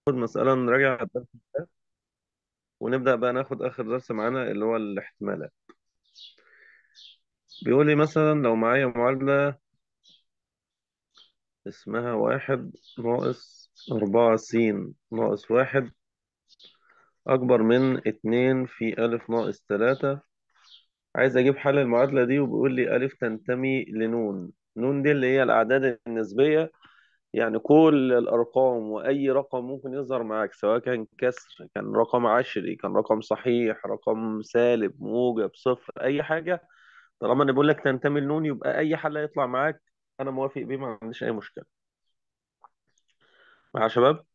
مسألة نراجع الدرس ده ونبدأ بقى ناخد آخر درس معانا اللي هو الاحتمالات بيقول لي مثلا لو معايا معادلة اسمها واحد ناقص أربعة س ناقص واحد أكبر من اتنين في ألف ناقص تلاتة عايز أجيب حل المعادلة دي وبيقول لي ألف تنتمي لنون نون دي اللي هي الأعداد النسبية يعني كل الأرقام وأي رقم ممكن يظهر معاك سواء كان كسر كان رقم عشري كان رقم صحيح رقم سالب موجب صفر أي حاجة طالما أنا بقول لك تنتمي لنون يبقى أي حل هيطلع معاك أنا موافق بيه ما عنديش أي مشكلة مع يا شباب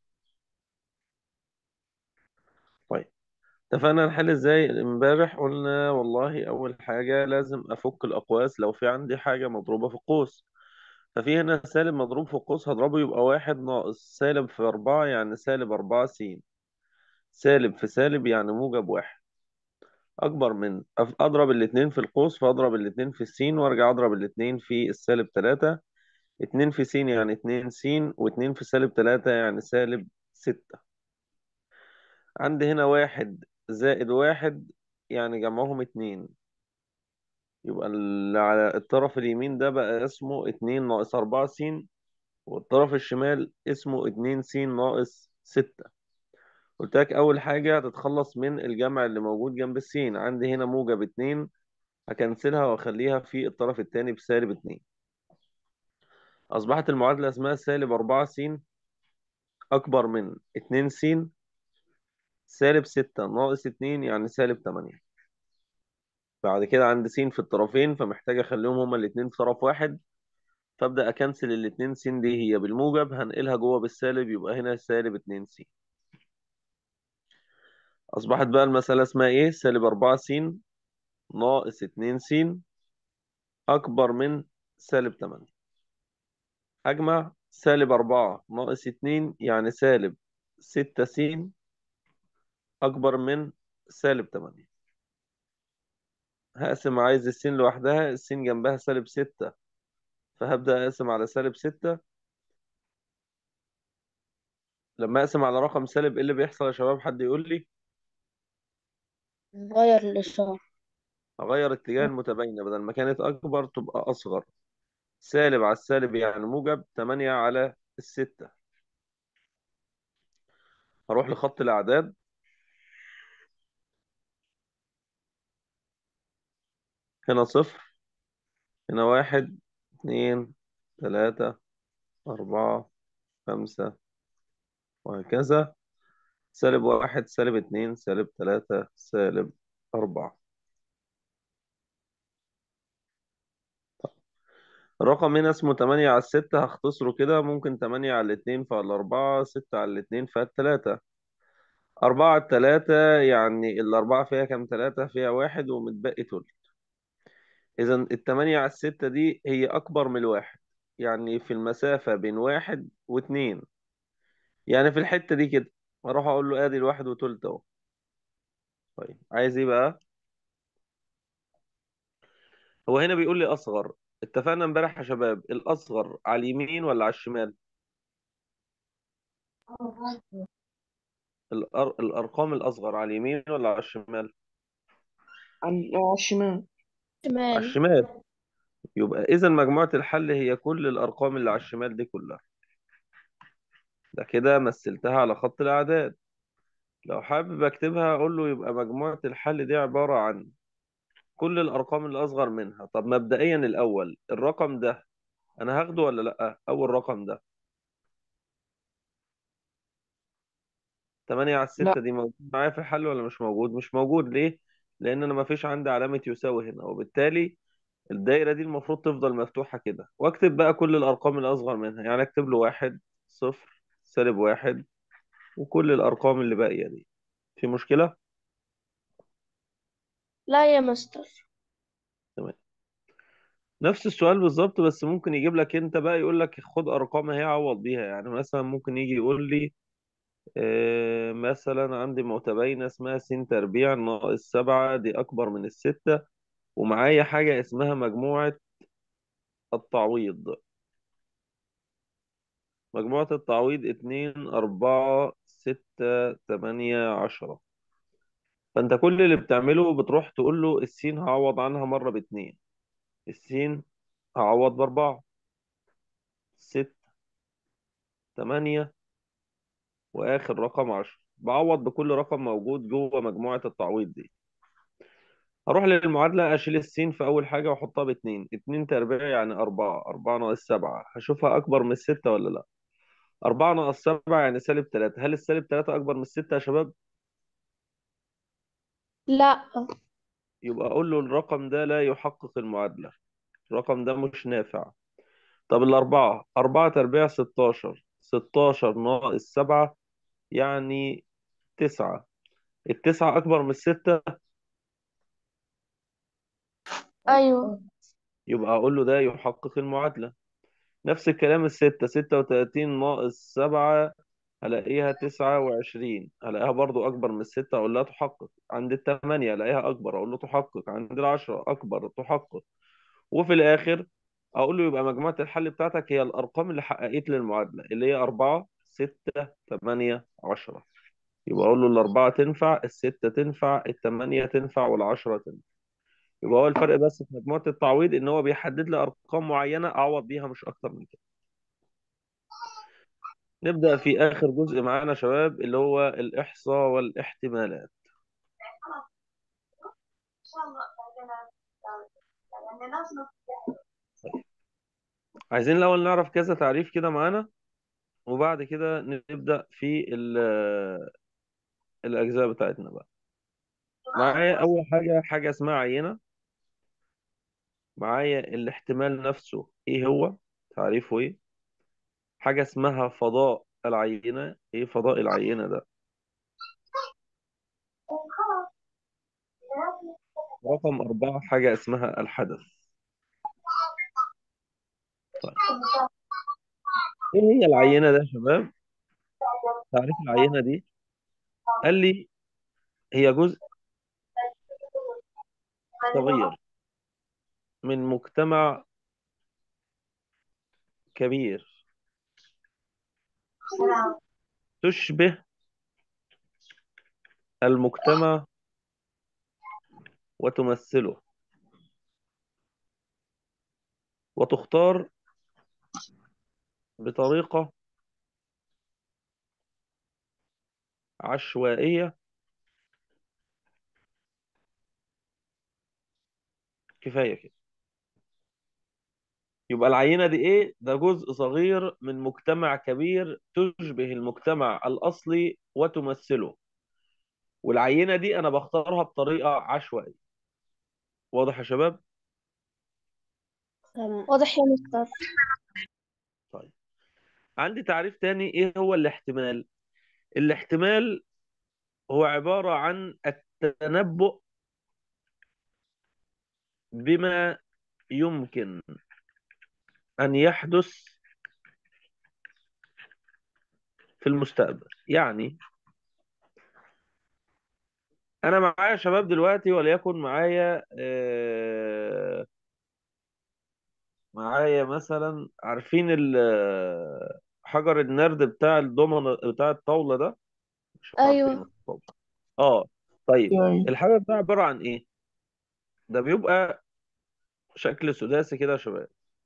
طيب اتفقنا نحل ازاي امبارح قلنا والله أول حاجة لازم أفك الأقواس لو في عندي حاجة مضروبة في قوس ففي هنا سالب مضروب في قوس هضربه يبقى واحد ناقص سالب في أربعة يعني سالب أربعة س سالب في سالب يعني موجب واحد أكبر من أف- أضرب الاتنين في القوس فأضرب الاتنين في السين وأرجع أضرب الاتنين في السالب تلاتة اتنين في س يعني اتنين س واتنين في سالب تلاتة يعني سالب ستة عندي هنا واحد زائد واحد يعني جمعهم اتنين يبقى اللي على الطرف اليمين ده بقى اسمه اتنين ناقص أربعة س والطرف الشمال اسمه اتنين س ناقص ستة قلت لك أول حاجة هتتخلص من الجمع اللي موجود جنب السين عندي هنا موجب اتنين هكنسلها واخليها في الطرف الثاني بسالب 2 أصبحت المعادلة اسمها سالب 4 س أكبر من 2 س سالب 6 ناقص 2 يعني سالب 8 بعد كده عندي س في الطرفين فمحتاج أخليهم هما الاتنين في طرف واحد فأبدأ أكنسل الاتنين س دي هي بالموجب هنقلها جوه بالسالب يبقى هنا سالب 2 س أصبحت بقى المسألة اسمها إيه؟ سالب 4 س ناقص 2 س أكبر من سالب 8 أجمع سالب أربعة ناقص اتنين يعني سالب ستة س أكبر من سالب تمانية هقسم عايز السين لوحدها السين جنبها سالب ستة فهبدأ أقسم على سالب ستة لما أقسم على رقم سالب إيه اللي بيحصل يا شباب حد يقول لي غير الإشارة أغير اتجاه المتباينة بدل ما كانت أكبر تبقى أصغر سالب على السالب يعني موجب تمانية على الستة هروح لخط الأعداد هنا صفر هنا واحد اتنين تلاتة أربعة خمسة وهكذا سالب واحد سالب اتنين سالب تلاتة سالب أربعة الرقم هنا اسمه تمانية على الستة هختصره كده ممكن تمانية على الاتنين فعلى أربعة ستة على الاتنين فالتلاتة أربعة على التلاتة يعني الأربعة فيها كام تلاتة فيها واحد ومتبقي تلت إذا التمانية على الستة دي هي أكبر من الواحد يعني في المسافة بين واحد واتنين يعني في الحتة دي كده أروح أقول له آدي الواحد وتلت أهو طيب عايز إيه بقى؟ هو هنا بيقول لي أصغر اتفقنا امبارح يا شباب الأصغر على اليمين ولا على الشمال؟ الأر... الأرقام الأصغر على اليمين ولا على الشمال؟ على على الشمال على شمال الشمال يبقى إذا مجموعة الحل هي كل الأرقام اللي على الشمال دي كلها ده كده مثلتها على خط الأعداد لو حابب أكتبها أقول له يبقى مجموعة الحل دي عبارة عن كل الأرقام اللي أصغر منها طب مبدئيا الأول الرقم ده أنا هاخده ولا لأ؟ أول رقم ده 8 على لا 6 دي موجود معايا في الحل ولا مش موجود؟ مش موجود ليه؟ لأن أنا مفيش عندي علامة يساوي هنا وبالتالي الدايرة دي المفروض تفضل مفتوحة كده واكتب بقى كل الأرقام الأصغر منها يعني اكتب له واحد صفر سالب واحد وكل الأرقام اللي باقية دي في مشكلة؟ لا يا مستر تمام نفس السؤال بالظبط بس ممكن يجيب لك انت بقى يقول لك خد أرقام هي عوض بيها يعني مثلا ممكن يجي يقول لي آه مثلا عندي متباينة اسمها س تربيع ناقص سبعة دي أكبر من الستة ومعايا حاجة اسمها مجموعة التعويض مجموعة التعويض اتنين أربعة ستة تمانية عشرة فأنت كل اللي بتعمله بتروح تقول له السين هعوض عنها مرة باتنين السين هعوض بأربعة ستة تمانية وآخر رقم عشرة بعوض بكل رقم موجود جوه مجموعة التعويض دي هروح للمعادلة أشيل السين في أول حاجة وأحطها باتنين اتنين تربيع يعني أربعة أربعة ناقص سبعة هشوفها أكبر من الستة ولا لأ أربعة ناقص سبعة يعني سالب تلاتة هل السالب تلاتة أكبر من الستة يا شباب؟ لا يبقى أقول له الرقم ده لا يحقق المعادلة الرقم ده مش نافع طب الأربعة أربعة تربيع ستاشر ستاشر ناقص سبعة يعني تسعة التسعة أكبر من الستة أيوة يبقى أقول له ده يحقق المعادلة نفس الكلام الستة ستة وتلاتين ناقص سبعة هلاقيها تسعة وعشرين هلاقيها برضو أكبر من الستة أقول لها تحقق عند التمانية هلاقيها أكبر أقول له تحقق عند العشرة أكبر تحقق وفي الآخر أقول له يبقى مجموعة الحل بتاعتك هي الأرقام اللي حققت لي المعادلة اللي هي أربعة ستة تمانية عشرة يبقى أقول له الأربعة تنفع الستة تنفع التمانية تنفع والعشرة تنفع يبقى هو الفرق بس في مجموعة التعويض إن هو بيحدد لي أرقام معينة أعوض بيها مش أكتر من كده نبدأ في آخر جزء معانا يا شباب اللي هو الإحصاء والاحتمالات عايزين الأول نعرف كذا تعريف كده معانا وبعد كده نبدأ في ال- الأجزاء بتاعتنا بقى معايا أول حاجة حاجة اسمها عينة معايا الاحتمال نفسه إيه هو تعريفه إيه حاجة اسمها فضاء العينة إيه فضاء العينة ده رقم أربعة حاجة اسمها الحدث طيب إيه هي العينة ده يا شباب تعريف العينة دي قال لي هي جزء صغير من مجتمع كبير تشبه المجتمع وتمثله وتختار بطريقة عشوائية كفاية كده يبقى العينة دي إيه؟ ده جزء صغير من مجتمع كبير تشبه المجتمع الأصلي وتمثله والعينة دي أنا بختارها بطريقة عشوائية واضح يا شباب؟ تمام واضح يا مستر طيب عندي تعريف تاني إيه هو الاحتمال؟ الاحتمال هو عبارة عن التنبؤ بما يمكن أن يحدث في المستقبل يعني أنا معايا شباب دلوقتي وليكن معايا آه، معايا مثلا عارفين ال- حجر النرد بتاع الضمنة بتاع الطاولة ده مش أيوة. عارفينه الطاولة. اه طيب يعني الحجر ده عبارة عن ايه ده بيبقى شكل سداسي كده يا شباب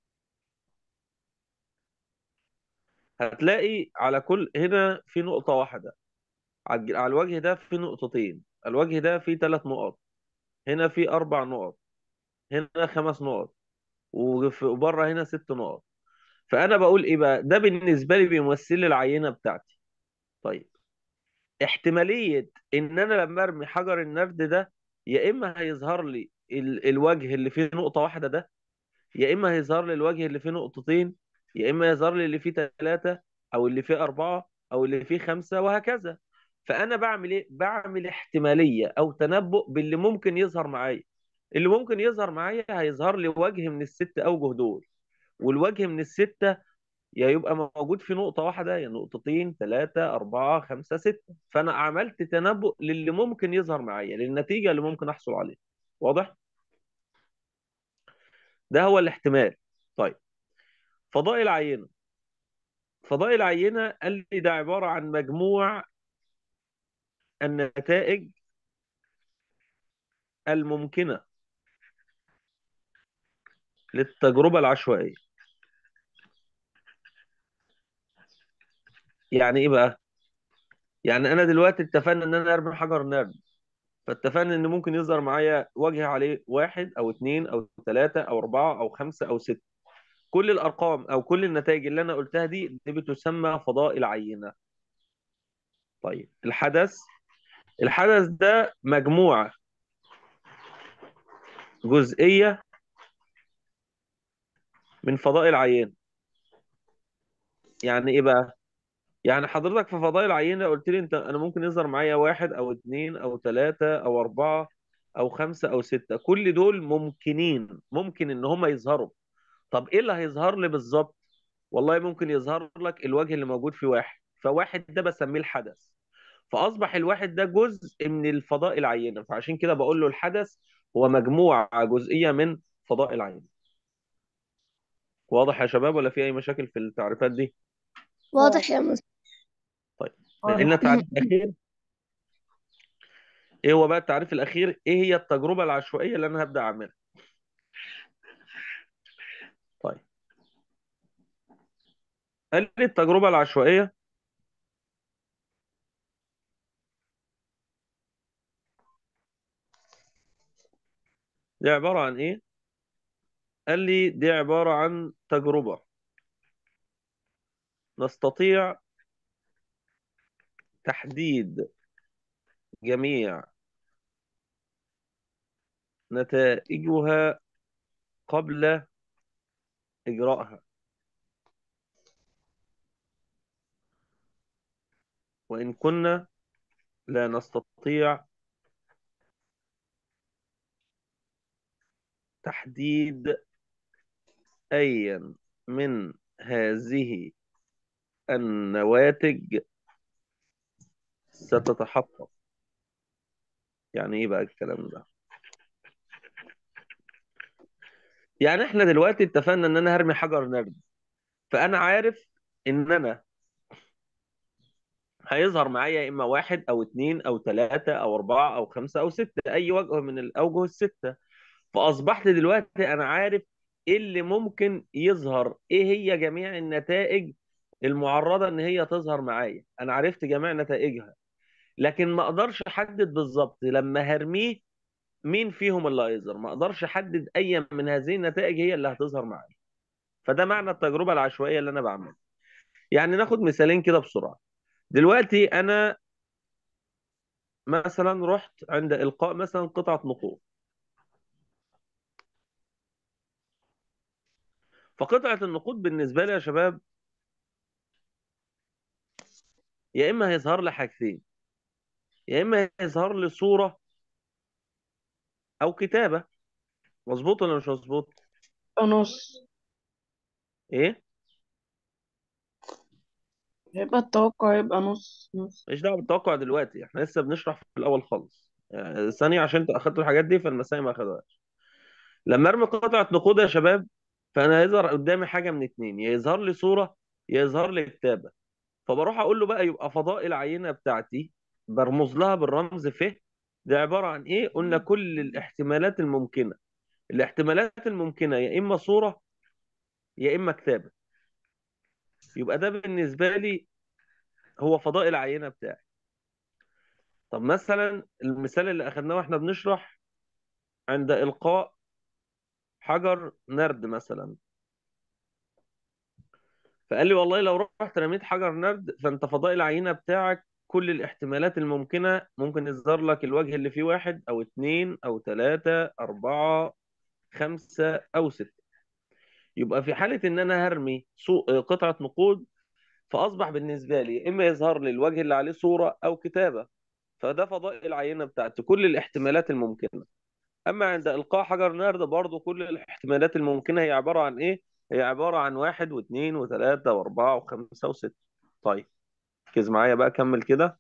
هتلاقي على كل هنا في نقطة واحدة على الج- على الوجه ده في نقطتين الوجه ده فيه ثلاث نقط هنا في أربع نقط هنا خمس نقط وفي- وبره هنا ست نقط فأنا بقول إيه بقى ده بالنسبة لي بيمثل لي العينة بتاعتي طيب احتمالية إن أنا لما أرمي حجر النرد ده يا إما هيظهر لي ال- الوجه اللي فيه نقطة واحدة ده يا إما هيظهر لي الوجه اللي فيه نقطتين يا إما يظهر لي اللي فيه ثلاثة أو اللي فيه أربعة أو اللي فيه خمسة وهكذا فأنا بعمل إيه؟ بعمل احتمالية أو تنبؤ باللي ممكن يظهر معايا اللي ممكن يظهر معايا هيظهر لي وجه من الست أوجه دول والوجه من الستة يا يبقى موجود في نقطة واحدة يا نقطتين ثلاثة أربعة خمسة ستة فأنا عملت تنبؤ للي ممكن يظهر معايا للنتيجة اللي ممكن أحصل عليها واضح؟ ده هو الاحتمال طيب فضاء العينة فضاء العينة قال لي ده عبارة عن مجموع النتائج الممكنة للتجربة العشوائية يعني ايه بقى يعني انا دلوقتي اتفقنا ان انا ارمي حجر نرد فاتفقنا ان ممكن يظهر معايا وجه عليه واحد او اثنين او ثلاثة او اربعة او خمسة او ستة كل الارقام او كل النتائج اللي انا قلتها دي دي بتسمى فضاء العينة طيب الحدث الحدث ده مجموعة جزئية من فضاء العينة يعني ايه بقى يعني حضرتك في فضاء العينة قلت لي انت انا ممكن يظهر معايا واحد او اثنين او ثلاثة او اربعة او خمسة او ستة كل دول ممكنين ممكن ان هم يظهروا طب ايه اللي هيظهر لي بالظبط والله ممكن يظهر لك الوجه اللي موجود في واحد فواحد ده بسميه الحدث فاصبح الواحد ده جزء من الفضاء العينة فعشان كده بقول له الحدث هو مجموعة جزئية من فضاء العينة واضح يا شباب ولا في اي مشاكل في التعريفات دي واضح يا مستر طيب لنا تعريف اخير ايه هو بقى التعريف الاخير ايه هي التجربه العشوائيه اللي انا هبدا اعملها طيب قال لي التجربه العشوائيه دي عباره عن ايه قال لي دي عباره عن تجربه نستطيع تحديد جميع نتائجها قبل إجرائها وإن كنا لا نستطيع تحديد أي من هذه النواتج ستتحقق يعني إيه بقى الكلام ده يعني إحنا دلوقتي اتفقنا إن أنا هرمي حجر نرد فأنا عارف إن أنا هيظهر معايا يا إما واحد أو اتنين أو تلاتة أو أربعة أو خمسة أو ستة أي وجه من الأوجه الستة فأصبحت دلوقتي أنا عارف إيه اللي ممكن يظهر إيه هي جميع النتائج المعرضة إن هي تظهر معايا أنا عرفت جميع نتائجها لكن ما أقدرش أحدد بالظبط لما هرميه مين فيهم اللي هيظهر ما أقدرش أحدد أي من هذه النتائج هي اللي هتظهر معايا فده معنى التجربة العشوائية اللي أنا بعملها يعني ناخد مثالين كده بسرعة دلوقتي أنا مثلا رحت عند إلقاء مثلا قطعة نقود فقطعة النقود بالنسبة لي يا شباب يا إما هيظهر لي حاجتين يا إما هيظهر لي صورة أو كتابة مظبوط ولا مش مظبوط؟ نص إيه؟ هيبقى التوقع يبقى نص نص مش دعوة بالتوقع دلوقتي إحنا لسه بنشرح في الأول خالص يعني ثانية عشان أنتوا أخدتوا الحاجات دي فالمسائل ما أخدوهاش لما أرمي قطعة نقود يا شباب فأنا هيظهر قدامي حاجة من اتنين يا يظهر لي صورة يا يظهر لي كتابة فبروح أقول له بقى يبقى فضاء العينة بتاعتي برمز لها بالرمز ف ده عبارة عن إيه؟ قلنا كل الاحتمالات الممكنة الاحتمالات الممكنة يا إما صورة يا إما كتابة يبقى ده بالنسبة لي هو فضاء العينة بتاعي طب مثلا المثال اللي أخدناه واحنا بنشرح عند إلقاء حجر نرد مثلا فقال لي والله لو رحت رميت حجر نرد فأنت فضاء العينة بتاعك كل الاحتمالات الممكنة ممكن يظهر لك الوجه اللي فيه واحد أو اتنين أو تلاتة أربعة خمسة أو ستة يبقى في حالة إن أنا هرمي سو- قطعة نقود فأصبح بالنسبة لي إما يظهر لي الوجه اللي عليه صورة أو كتابة فده فضاء العينة بتاعتي كل الاحتمالات الممكنة أما عند إلقاء حجر نرد برضو كل الاحتمالات الممكنة هي عبارة عن إيه؟ هي عبارة عن واحد واثنين وثلاثة وأربعة وخمسة وستة طيب ركز معايا بقى كمل كده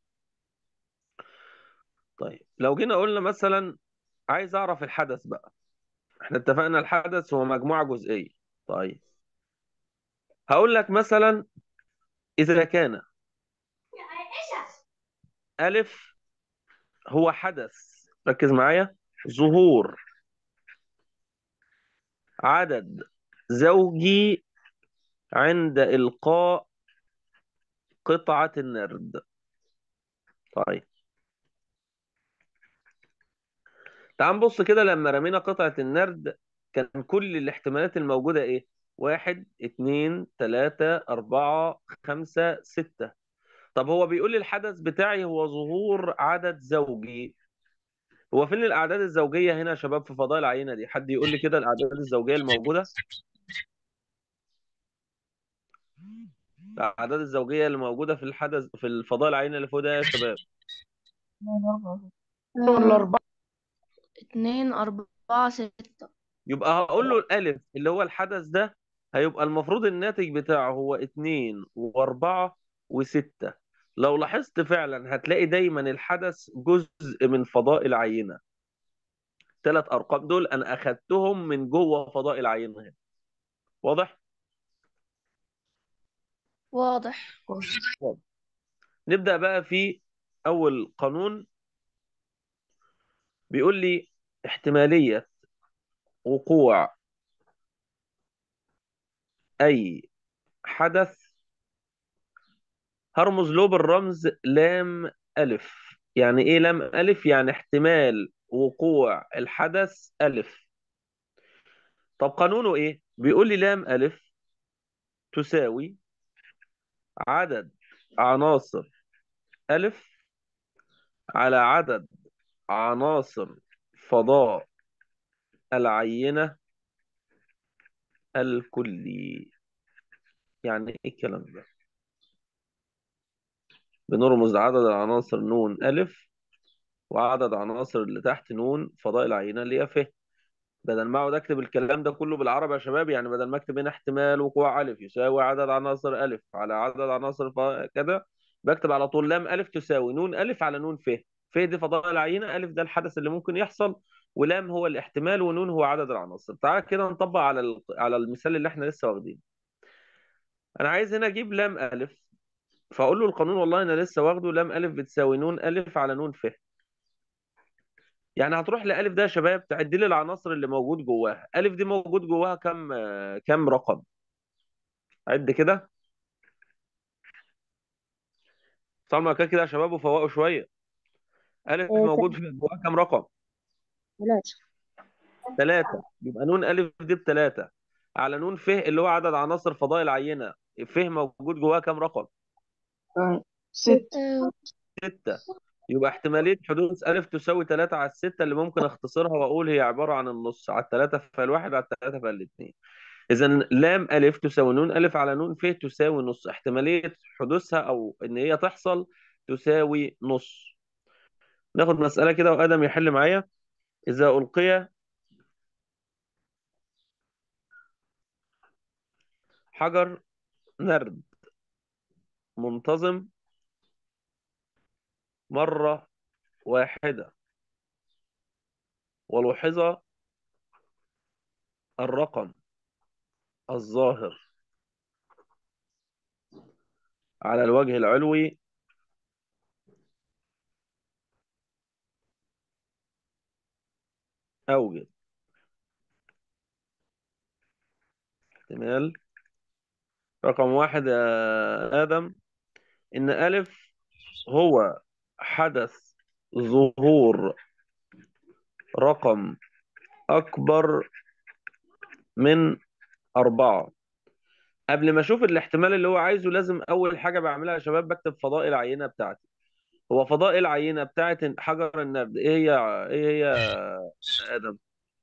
طيب لو جينا قلنا مثلا عايز أعرف الحدث بقى احنا اتفقنا الحدث هو مجموعة جزئية طيب هقول لك مثلا إذا كان ألف هو حدث ركز معايا ظهور عدد زوجي عند إلقاء قطعة النرد طيب تعال نبص كده لما رمينا قطعة النرد كان كل الاحتمالات الموجودة ايه واحد اتنين تلاتة أربعة خمسة ستة طب هو بيقول لي الحدث بتاعي هو ظهور عدد زوجي هو فين الأعداد الزوجية هنا يا شباب في فضاء العينة دي حد يقول لي كده الأعداد الزوجية الموجودة الأعداد الزوجية اللي موجودة في الحدث في الفضاء العينة اللي فوق ده يا شباب ولا أربعة اتنين أربعة ستة يبقى هقول له الألف اللي هو الحدث ده هيبقى المفروض الناتج بتاعه هو اتنين وأربعة وستة لو لاحظت فعلا هتلاقي دايما الحدث جزء من فضاء العينة ثلاث أرقام دول أنا أخدتهم من جوه فضاء العينة هنا واضح؟ واضح واضح نبدأ بقى في أول قانون بيقول لي احتمالية وقوع أي حدث هرمز له بالرمز لام ألف يعني إيه لام ألف؟ يعني احتمال وقوع الحدث ألف طب قانونه إيه؟ بيقول لي لام ألف تساوي عدد عناصر ألف على عدد عناصر فضاء العينة الكلي يعني إيه الكلام ده؟ بنرمز عدد العناصر نون ألف وعدد عناصر اللي تحت نون فضاء العينة اللي هي ف بدل ما اقعد اكتب الكلام ده كله بالعربي يا شباب يعني بدل ما اكتب هنا احتمال وقوع ألف يساوي عدد عناصر ألف على عدد عناصر ف... كده بكتب على طول لام ألف تساوي نون ألف على نون ف ف دي فضاء العينة ألف ده الحدث اللي ممكن يحصل ولام هو الاحتمال ونون هو عدد العناصر تعال كده نطبق على ال... على المثال اللي احنا لسه واخدينه انا عايز هنا اجيب لام ألف فاقول له القانون والله انا لسه واخده لام ألف بتساوي نون ألف على نون ف يعني هتروح لألف ده يا شباب تعد لي العناصر اللي موجود جواها ألف دي موجود جواها كم آه، كم رقم عد كده طالما كده كده يا شباب وفوقوا شوية ألف موجود في جواها كم رقم ثلاثة ثلاثة يبقى نون ألف دي بثلاثة على نون ف اللي هو عدد عناصر فضاء العينة ف موجود جواها كم رقم آه، ست ستة يبقى احتمالية حدوث ألف تساوي ثلاثة على الستة اللي ممكن أختصرها وأقول هي عبارة عن النص على الثلاثة فالواحد على الثلاثة فالاثنين إذا لام ألف تساوي نون ألف على نون ف تساوي نص احتمالية حدوثها أو إن هي تحصل تساوي نص ناخد مسألة كده وآدم يحل معايا إذا ألقي حجر نرد منتظم مرة واحدة ولوحظ الرقم الظاهر على الوجه العلوي أوجد احتمال رقم واحد يا آدم إن ألف هو حدث ظهور رقم أكبر من أربعة قبل ما أشوف الاحتمال اللي هو عايزه لازم أول حاجة بعملها يا شباب بكتب فضاء العينة بتاعتي هو فضاء العينة بتاعت حجر النرد إيه هي إيه هي يا آدم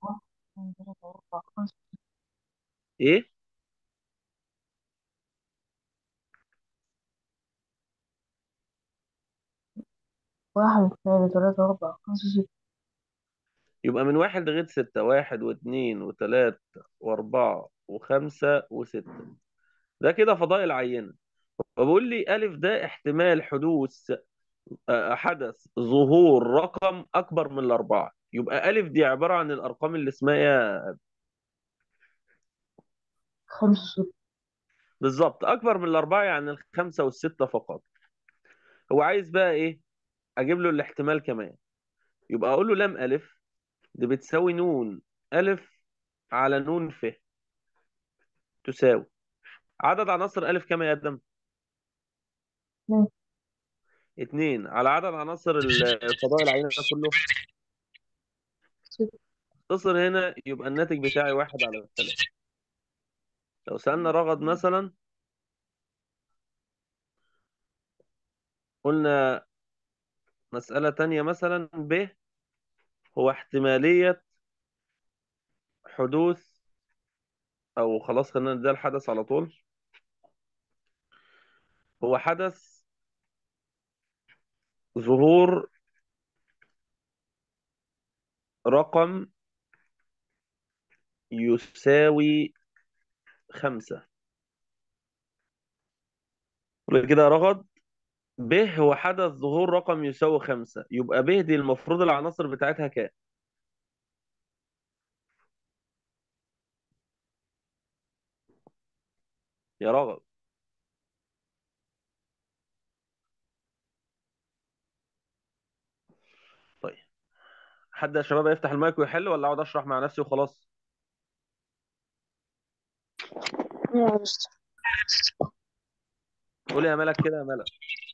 إيه واحد اثنين ثلاثة أربعة خمسة ستة يبقى من واحد لغاية ستة واحد واثنين وثلاثة وأربعة وخمسة وستة ده كده فضاء العينة فبقول لي ألف ده احتمال حدوث آه، حدث ظهور رقم أكبر من الأربعة يبقى ألف دي عبارة عن الأرقام اللي اسمها إيه؟ خمسة ستة بالظبط أكبر من الأربعة يعني الخمسة والستة فقط هو عايز بقى إيه أجيب له الاحتمال كمان يبقى اقول له لام الف دي بتساوي نون الف على نون ف تساوي عدد عناصر الف كام يا ادم اتنين اتنين على عدد عناصر الفضاء العينة كله ستة اختصر هنا يبقى الناتج بتاعي واحد على ثلاثة لو سألنا رغد مثلا قلنا مسألة تانية مثلا ب هو احتمالية حدوث أو خلاص خلينا ندي الحدث على طول هو حدث ظهور رقم يساوي خمسة قول كده يا رغد ب هو حدث ظهور رقم يساوي خمسة يبقى ب دي المفروض العناصر بتاعتها كام يا رغد طيب حد يا شباب يفتح المايك ويحل ولا اقعد اشرح مع نفسي وخلاص يا مستر قول يا ملك كده يا ملك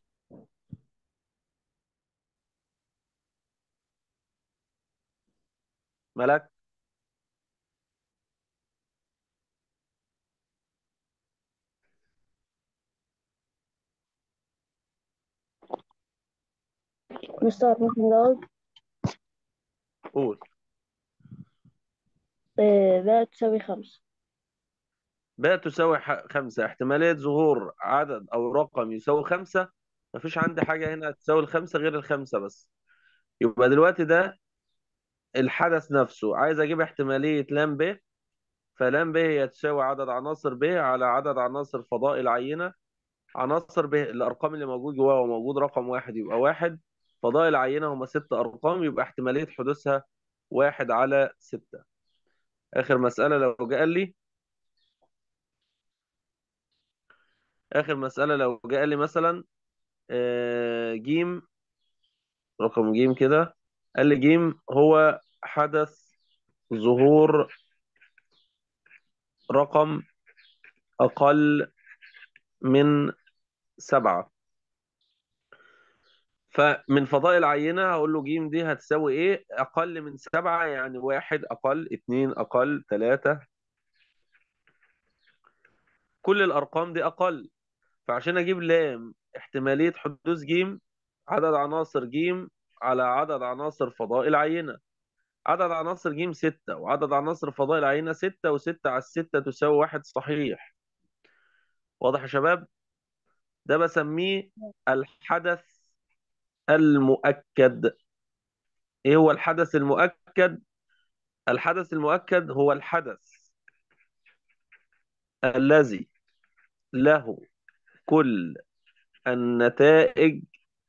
ملك مستر ممكن نقول قول لا تساوي خمسة باء تساوي ح- خمسة احتمالية ظهور عدد أو رقم يساوي خمسة مفيش عندي حاجة هنا تساوي الخمسة غير الخمسة بس يبقى دلوقتي ده الحدث نفسه عايز أجيب احتمالية لام ب فلام ب هي تساوي عدد عناصر ب على عدد عناصر فضاء العينة عناصر ب الأرقام اللي موجود جواها وموجود رقم واحد يبقى واحد فضاء العينة هما ست أرقام يبقى احتمالية حدوثها واحد على ستة آخر مسألة لو جه قال لي آخر مسألة لو جه قال لي مثلا آه، جيم رقم جيم كده قال لي جيم هو حدث ظهور رقم أقل من سبعة فمن فضاء العينة هقول له جيم دي هتساوي إيه أقل من سبعة يعني واحد أقل اتنين أقل تلاتة كل الأرقام دي أقل فعشان أجيب لام احتمالية حدوث جيم عدد عناصر جيم على عدد عناصر فضاء العينة عدد عناصر جيم ستة وعدد عناصر فضاء العينة ستة وستة على الستة تساوي واحد صحيح واضح يا شباب ده بسميه الحدث المؤكد ايه هو الحدث المؤكد الحدث المؤكد هو الحدث الذي له كل النتائج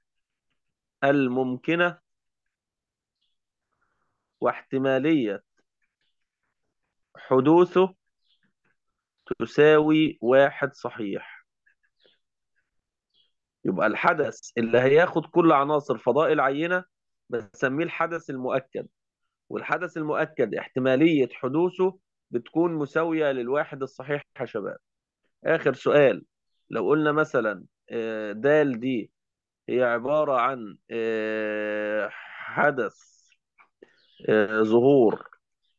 الممكنة واحتمالية حدوثه تساوي واحد صحيح يبقى الحدث اللي هياخد كل عناصر فضاء العينة بسميه الحدث المؤكد والحدث المؤكد احتمالية حدوثه بتكون مساوية للواحد الصحيح يا شباب آخر سؤال لو قلنا مثلا آه، دال دي هي عبارة عن آه، حدث آه، ظهور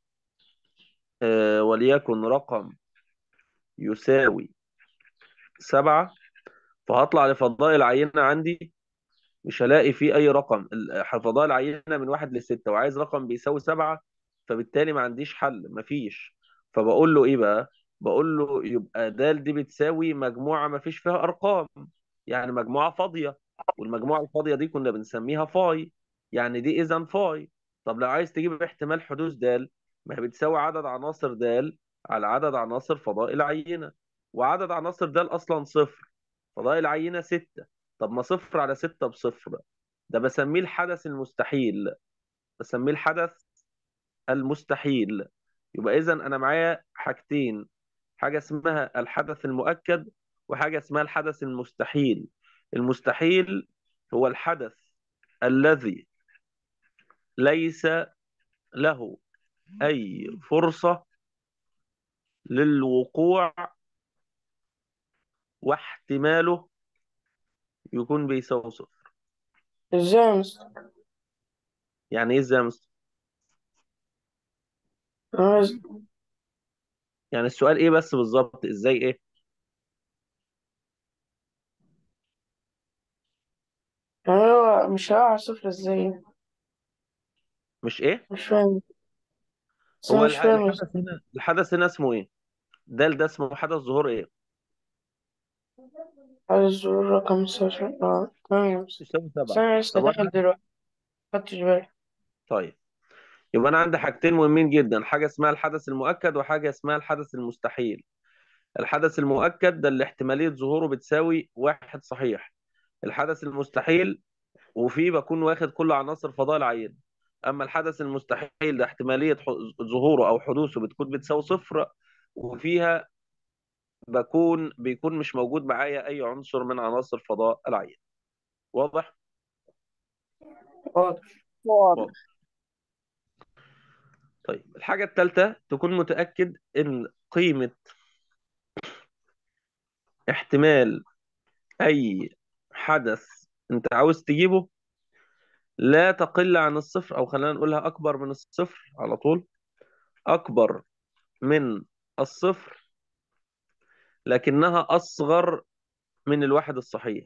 آه، وليكن رقم يساوي سبعة فهطلع لفضاء العينة عندي مش هلاقي فيه أي رقم ال- فضاء العينة من واحد لستة وعايز رقم بيساوي سبعة فبالتالي ما عنديش حل مفيش فبقول له إيه بقى؟ بقول له يبقى د دي بتساوي مجموعة ما فيش فيها أرقام يعني مجموعة فاضية والمجموعة الفاضية دي كنا بنسميها فاي يعني دي إذا فاي طب لو عايز تجيب احتمال حدوث د ما هي بتساوي عدد عناصر د على عدد عناصر فضاء العينة وعدد عناصر د أصلا صفر فضاء العينة ستة طب ما صفر على ستة بصفر ده بسميه الحدث المستحيل بسميه الحدث المستحيل يبقى إذا أنا معايا حاجتين حاجة اسمها الحدث المؤكد وحاجة اسمها الحدث المستحيل المستحيل هو الحدث الذي ليس له أي فرصة للوقوع واحتماله يكون بيساوي صفر ازاي يا مستر يعني ايه ازاي يا مستر؟ أنا عايز- يعني السؤال ايه بس بالظبط ازاي ايه يعني هو مش هيقع صفر ازاي مش ايه مش فاهم بس هو أنا مش الح- فاهم يا مستر. الحدث هنا الحدث هنا اسمه ايه ده ده اسمه حدث ظهور ايه عايز الزرار رقم صفر اه تمام يا مستر يساوي بس سبعة أنا لسه طب داخل وانا دلوقتي مخدتش بالي طيب يبقى انا عندي حاجتين مهمين جدا حاجه اسمها الحدث المؤكد وحاجه اسمها الحدث المستحيل الحدث المؤكد ده اللي احتماليه ظهوره بتساوي واحد صحيح الحدث المستحيل وفيه بكون واخد كل عناصر فضاء العين اما الحدث المستحيل ده احتماليه ح- ظهوره او حدوثه بتكون بتساوي صفر وفيها بكون بيكون مش موجود معايا اي عنصر من عناصر فضاء العين واضح واضح واضح طيب الحاجه الثالثه تكون متاكد ان قيمه احتمال اي حدث انت عاوز تجيبه لا تقل عن الصفر او خلينا نقولها اكبر من الصفر على طول اكبر من الصفر لكنها اصغر من الواحد الصحيح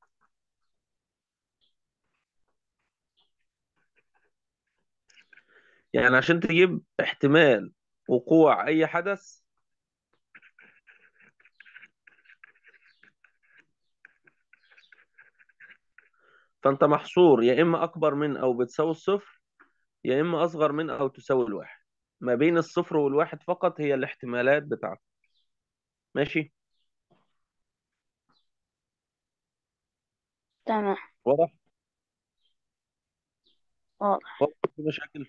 يعني عشان تجيب احتمال وقوع اي حدث فانت محصور يا اما اكبر من او بتساوي الصفر يا اما اصغر من او تساوي الواحد ما بين الصفر والواحد فقط هي الاحتمالات بتاعته ماشي تمام واضح واضح واضح في مشاكل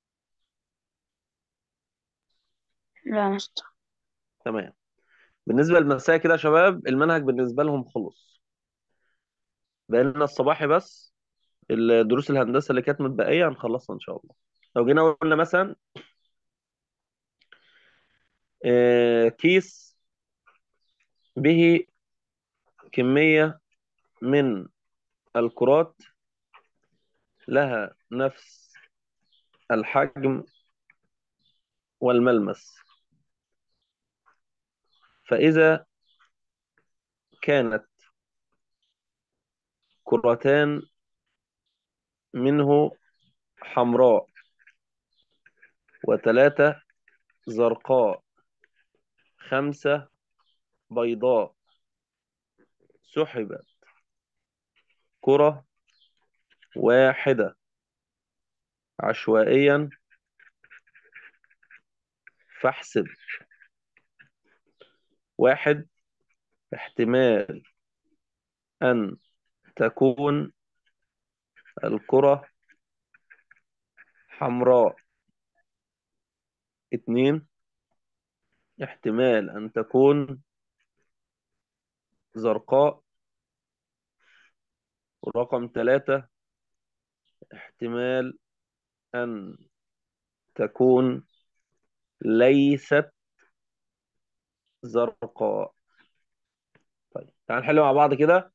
لا يا مستر تمام بالنسبه للمسائل كده يا شباب المنهج بالنسبه لهم خلص بقى لنا الصباحي بس الدروس الهندسه اللي كانت متبقيه هنخلصها ان شاء الله لو جينا قلنا مثلا آه، كيس به كميه من الكرات لها نفس الحجم والملمس فإذا كانت كرتان منه حمراء وثلاثة زرقاء خمسة بيضاء سحبت كرة واحدة عشوائيا فاحسب واحد احتمال أن تكون الكرة حمراء اتنين احتمال أن تكون زرقاء ورقم ثلاثة احتمال أن تكون ليست زرقاء طيب تعال نحل مع بعض كده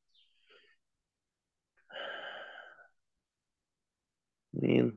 مين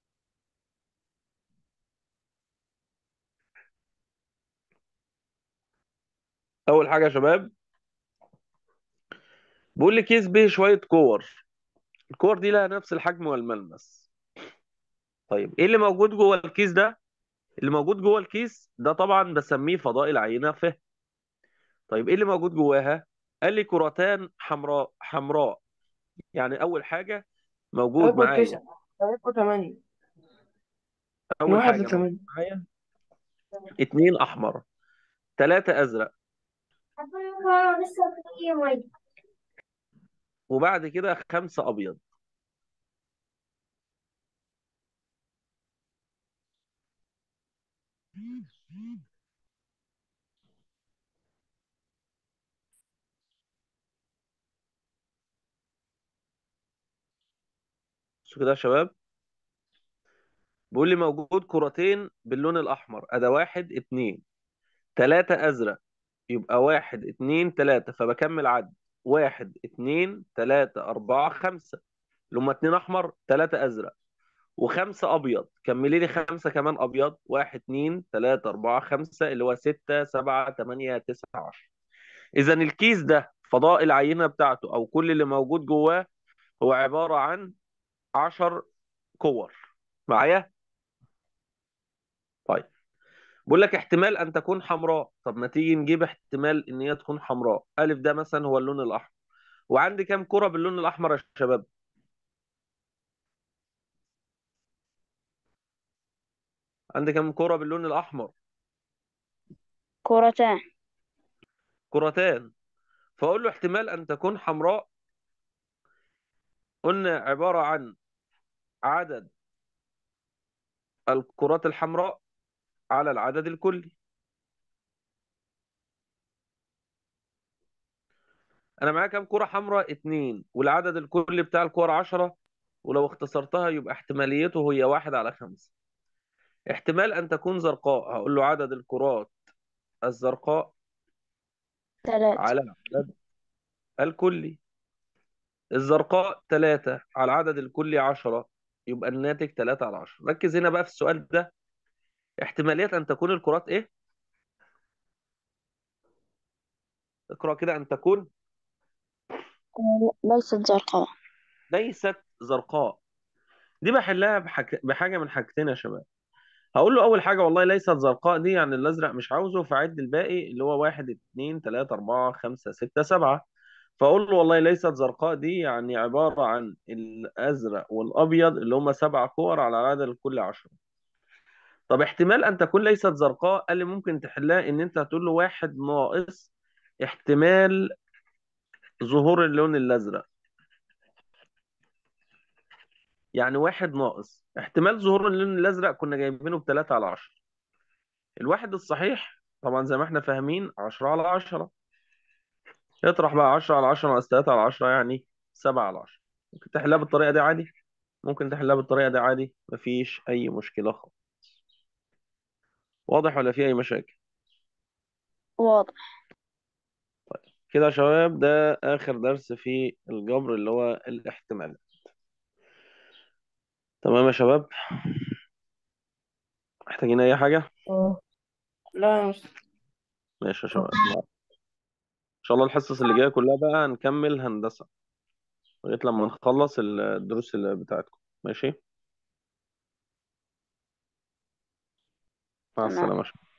أول حاجة يا شباب بيقول لي كيس به شوية كور الكور دي لها نفس الحجم والملمس طيب ايه اللي موجود جوه الكيس ده اللي موجود جوه الكيس ده طبعا بسميه فضاء العينة فه طيب ايه اللي موجود جواها قال لي كرتان حمراء حمراء يعني اول حاجة موجود هيبقوا معايا تسعة هيبقوا تمانية من اول واحد حاجة موجود لتمانية معايا اتنين احمر ثلاثة ازرق وبعد كده خمسة ابيض بصوا كده يا شباب بيقول لي موجود كرتين باللون الأحمر أدا واحد اتنين تلاتة أزرق يبقى واحد اتنين تلاتة فبكمل عد واحد اتنين تلاتة أربعة خمسة اللي هما اتنين أحمر تلاتة أزرق وخمسة أبيض كملي لي خمسة كمان أبيض واحد اتنين تلاتة أربعة خمسة اللي هو ستة سبعة تمانية تسعة عشرة إذا الكيس ده فضاء العينة بتاعته أو كل اللي موجود جواه هو عبارة عن عشر كور معايا؟ طيب بقول لك احتمال أن تكون حمراء طب ما تيجي نجيب احتمال إن هي تكون حمراء ألف ده مثلا هو اللون الأحمر وعندي كام كرة باللون الأحمر يا شباب؟ عندي كام كرة باللون الأحمر؟ كرتان كرتان فأقول له احتمال أن تكون حمراء قلنا عبارة عن عدد الكرات الحمراء على العدد الكلي انا معايا كام كرة حمراء اتنين والعدد الكلي بتاع الكور عشرة ولو اختصرتها يبقى احتماليته هي واحد على خمسة احتمال ان تكون زرقاء هقول له عدد الكرات الزرقاء ثلاثة على العدد الكلي الزرقاء تلاتة على العدد الكلي عشرة يبقى الناتج تلاتة على عشرة ركز هنا بقى في السؤال ده احتمالية ان تكون الكرات ايه اقرأ كده ان تكون ليست زرقاء ليست زرقاء دي بحلها بحك... بحاجة من حاجتين يا شباب هقول له أول حاجة والله ليست زرقاء دي يعني الأزرق مش عاوزه فعد الباقي اللي هو واحد اتنين تلاتة أربعة خمسة ستة سبعة فأقول له والله ليست زرقاء دي يعني عبارة عن الأزرق والأبيض اللي هم سبع كور على العدد الكل عشرة طب احتمال أن تكون ليست زرقاء قال لي ممكن تحلها إن أنت هتقول له واحد ناقص احتمال ظهور اللون الأزرق يعني واحد ناقص احتمال ظهور اللون الأزرق كنا جايبينه بتلاتة على عشرة الواحد الصحيح طبعا زي ما احنا فاهمين عشرة على عشرة اطرح بقى عشرة على عشرة ناقص تلاتة على عشرة يعني سبعة على عشرة ممكن تحلها بالطريقة دي عادي ممكن تحلها بالطريقة دي عادي مفيش أي مشكلة خالص واضح ولا في أي مشاكل واضح كده يا شباب ده آخر درس في الجبر اللي هو الاحتمال تمام يا شباب محتاجين أي حاجة اه لا يا مستر ماشي يا شباب إن شاء الله الحصص اللي جاية كلها بقى هنكمل هندسة لغاية لما نخلص الدروس اللي بتاعتكم ماشي مع تمام السلامة يا شباب